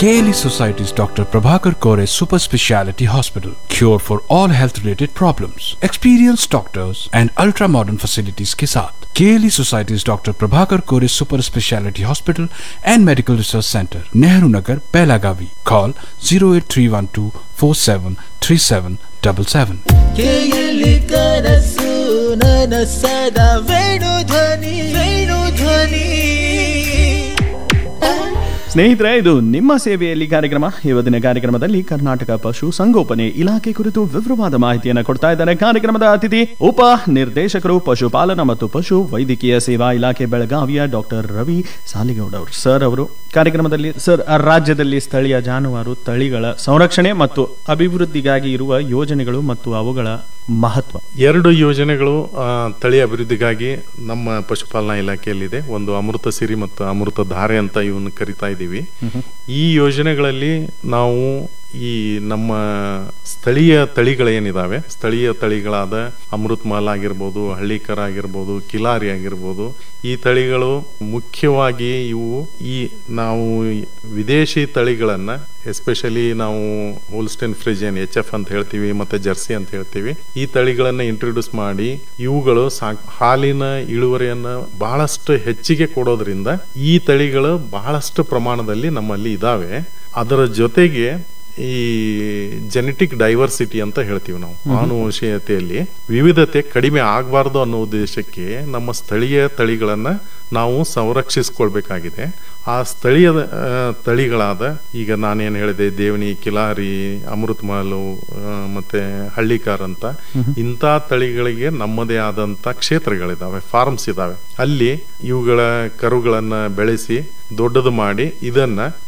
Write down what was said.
KLE Society's Dr. Prabhakar Kore Super Speciality Hospital. Cure for all health related problems. Experienced doctors and ultra modern facilities के साथ KLE Society's Dr. Prabhakar Kore Super Speciality Hospital and Medical Research Center, Nehru Nagar, Pelagavi. Call 08312 473777. ಕೇಳಿ ಕನಸು ನನಸದ ವೇಣು ಧ್ವನಿ ವೇಣು ಧ್ವನಿ ಸ್ನೇಹಿತರೆ ಇದು ನಿಮ್ಮ ಸೇವೆಯಲ್ಲಿ ಕಾರ್ಯಕ್ರಮ ಇವತ್ತಿನ ಕಾರ್ಯಕ್ರಮದಲ್ಲಿ ಕರ್ನಾಟಕ ಪಶು ಸಂಗೋಪನೆ ಇಲಾಖೆ ಕುರಿತು ವಿವರವಾದ ಮಾಹಿತಿಯನ್ನು ಕೊಡ್ತಾ ಇದ್ದಾರೆ ಕಾರ್ಯಕ್ರಮದ ಅತಿಥಿ ಉಪ ನಿರ್ದೇಶಕರು ಪಶುಪಾಲನಾ ಮತ್ತು ಪಶು ವೈದ್ಯಕೀಯ ಸೇವಾ ಇಲಾಖೆ ಬೆಳಗಾವಿಯ ಡಾಕ್ಟರ್ ರವಿ ಸಾಲಿಗೌಡ ಅವರು ಸರ್ ಅವರು ಕಾರ್ಯಕ್ರಮದಲ್ಲಿ ಸರ್ ಆ ರಾಜ್ಯದಲ್ಲಿ ಸ್ಥಳೀಯ ಜಾನುವಾರು ತಳಿಗಳ ಸಂರಕ್ಷಣೆ ಮತ್ತು ಅಭಿವೃದ್ಧಿಗಾಗಿ ಇರುವ ಯೋಜನೆಗಳು ಮತ್ತು ಅವುಗಳ ಮಹತ್ವ ಎರಡು ಯೋಜನೆಗಳು ಆ, ತಳಿ ಅಭಿವೃದ್ಧಿಗಾಗಿ ನಮ್ಮ ಪಶುಪಾಲನಾ ಇಲಾಖೆಯಲ್ಲಿದೆ ಒಂದು ಅಮೃತ ಸಿರಿ ಮತ್ತು ಅಮೃತ ಧಾರೆ ಅಂತ ಇವನ್ನ ಕರಿತಾ ಇದ್ದೀವಿ ಈ ಯೋಜನೆಗಳಲ್ಲಿ ನಾವು ಈ ನಮ್ಮ ಸ್ಥಳೀಯ ತಳಿಗಳೇನಿದಾವೆ ಸ್ಥಳೀಯ ತಳಿಗಳಾದ ಅಮೃತ್ ಮಾಲ್ ಆಗಿರ್ಬೋದು ಹಳ್ಳಿಕರ ಆಗಿರ್ಬೋದು ಕಿಲಾರಿ ಆಗಿರ್ಬೋದು ಈ ತಳಿಗಳು ಮುಖ್ಯವಾಗಿ ಇವು ಈ ನಾವು ವಿದೇಶಿ ತಳಿಗಳನ್ನ ಎಸ್ಪೆಷಲಿ ನಾವು ಹೋಲ್ಸ್ಟೈನ್ ಫ್ರಿಜನ್ ಎಚ್ ಎಫ್ ಅಂತ ಹೇಳ್ತೀವಿ ಮತ್ತೆ ಜರ್ಸಿ ಅಂತ ಹೇಳ್ತೀವಿ ಈ ತಳಿಗಳನ್ನ ಇಂಟ್ರೊಡ್ಯೂಸ್ ಮಾಡಿ ಇವುಗಳು ಸಾಕ್ ಹಾಲಿನ ಇಳುವರಿಯನ್ನ ಬಹಳಷ್ಟು ಹೆಚ್ಚಿಗೆ ಕೊಡೋದ್ರಿಂದ ಈ ತಳಿಗಳು ಬಹಳಷ್ಟು ಪ್ರಮಾಣದಲ್ಲಿ ನಮ್ಮಲ್ಲಿ ಇದಾವೆ ಅದರ ಜೊತೆಗೆ ಈ ಜೆನೆಟಿಕ್ ಡೈವರ್ಸಿಟಿ ಅಂತ ಹೇಳ್ತೀವಿ ನಾವು ಆನುವಂಶೀಯತೆಯಲ್ಲಿ ವಿವಿಧತೆ ಕಡಿಮೆ ಆಗಬಾರ್ದು ಅನ್ನೋ ಉದ್ದೇಶಕ್ಕೆ ನಮ್ಮ ಸ್ಥಳೀಯ ತಳಿಗಳನ್ನ ನಾವು ಸಂರಕ್ಷಿಸ್ಕೊಳ್ಬೇಕಾಗಿದೆ ಆ ಸ್ಥಳೀಯ ಆ, ತಳಿಗಳಾದ ಈಗ ನಾನೇನು ಹೇಳಿದೆ ದೇವನಿ ಕಿಲಾರಿ ಅಮೃತ್ ಮಹಲು ಆ, ಮತ್ತೆ ಹಳ್ಳಿಕಾರ್ ಅಂತ ಇಂಥ ತಳಿಗಳಿಗೆ ನಮ್ಮದೇ ಆದಂತ ಕ್ಷೇತ್ರಗಳಿದಾವೆ ಫಾರ್ಮ್ಸ್ ಇದಾವೆ ಅಲ್ಲಿ ಇವುಗಳ ಕರುಗಳನ್ನ ಬೆಳೆಸಿ ದೊಡ್ಡದು ಮಾಡಿ ಇದನ್ನ